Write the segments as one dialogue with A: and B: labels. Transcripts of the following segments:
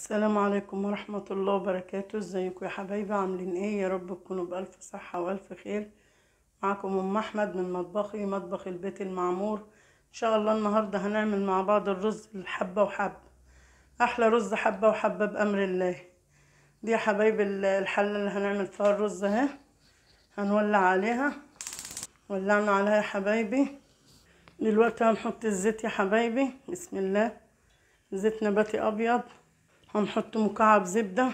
A: السلام عليكم ورحمة الله وبركاته ازيكم يا حبايبي عاملين ايه يا رب تكونوا بألف صحة وألف خير معكم أم أحمد من مطبخي مطبخ البيت المعمور إن شاء الله النهاردة هنعمل مع بعض الرز الحبة وحبة أحلى رز حبة وحبة بأمر الله دي يا حبايبي ال- الحلة اللي هنعمل فيها الرز اهي هنولع عليها ولعنا عليها يا حبايبي دلوقتي هنحط الزيت يا حبايبي بسم الله زيت نباتي أبيض هنحط مكعب زبدة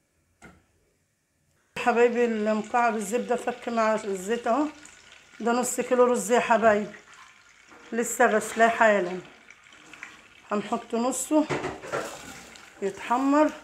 A: حبايبي المكعب الزبدة فك مع الزيت اهو ده نص كيلو رز يا حبايبي لسه غسلاه حالا هنحط نصه يتحمر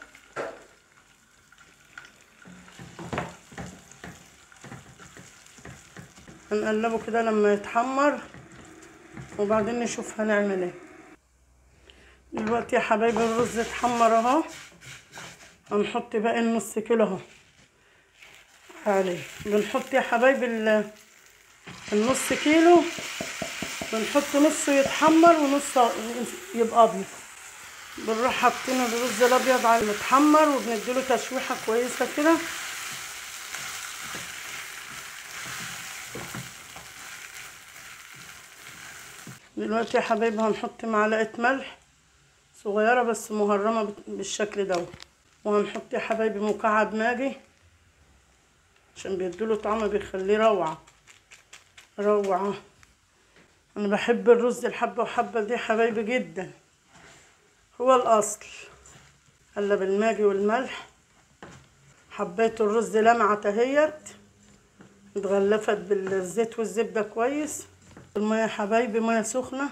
A: هنقلبه كده لما يتحمر وبعدين نشوف هنعمل ايه دلوقتي يا حبايبي الرز اتحمر اهو هنحط باقي النص كيلو اهو عليه بنحط يا حبايبي ال- النص كيلو بنحط نصه يتحمر ونص يبقى ابيض بنروح حاطين الرز الابيض على المتحمر وبنديله تشويحه كويسه كده دلوقتي يا حبايبي هنحط معلقه ملح صغيرة بس مهرمة بت- بالشكل ده وهنحط يا حبايبي مكعب ماجي عشان بيدوله طعم بيخليه روعة روعة أنا بحب الرز الحبة وحبة دي يا حبايبي جدا هو الأصل هلا بالماجي والملح حبيت الرز لمعة اهيت اتغلفت بالزيت والزبدة كويس المية يا حبايبي مية سخنة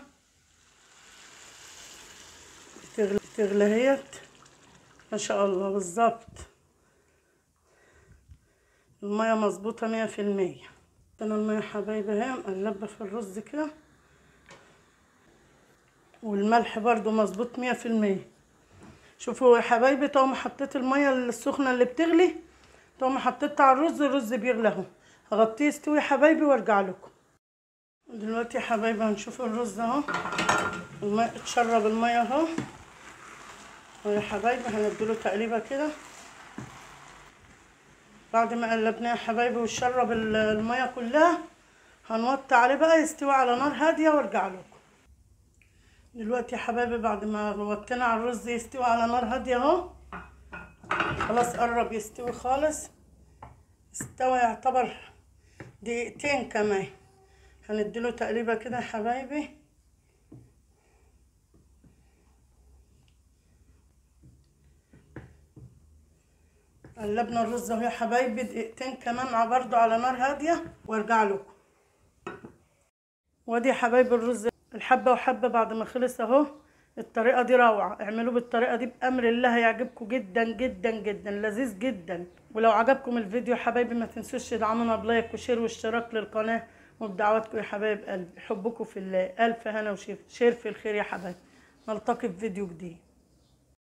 A: تغلي تغلي اهيت ما شاء الله بالظبط المية مظبوطة مية في المية انا المية حبايبي اهي مقلبة في الرز كده والملح برضو مظبوط مية في المية شوفوا يا حبايبي طول ما حطيت المية السخنة اللي بتغلي طول ما حطيتها على الرز الرز بيغلي اهو هغطيه يستوي يا حبايبي وارجع لكم دلوقتي يا حبايبي هنشوف الرز اهو الماء اتشرب المية اهو ويا حبايبي هنديله تقليبه كده بعد ما قلبناه يا حبايبي وشرب ال- الميه كلها هنوطي عليه بقى يستوي على نار هاديه وارجع لكم دلوقتي يا حبايبي بعد ما وطينا على الرز يستوي على نار هاديه اهو خلاص قرب يستوي خالص استوى يعتبر دقيقتين كمان هنديله تقليبه كده يا حبايبي قلبنا الرز اهو يا حبايبي دقيقتين كمان مع برضو على نار هاديه وارجع لكم وادي يا حبايبي الرز الحبه وحبه بعد ما خلص اهو الطريقه دي روعه اعملوه بالطريقه دي بامر الله هيعجبكم جدا جدا جدا لذيذ جدا ولو عجبكم الفيديو يا حبايبي ما تنسوش تدعمونا بلايك وشير واشتراك للقناه وبدعواتكم يا حبايب قلبي حبكم في الله الف هنا وشير شير في الخير يا حبايبي نلتقي في فيديو جديد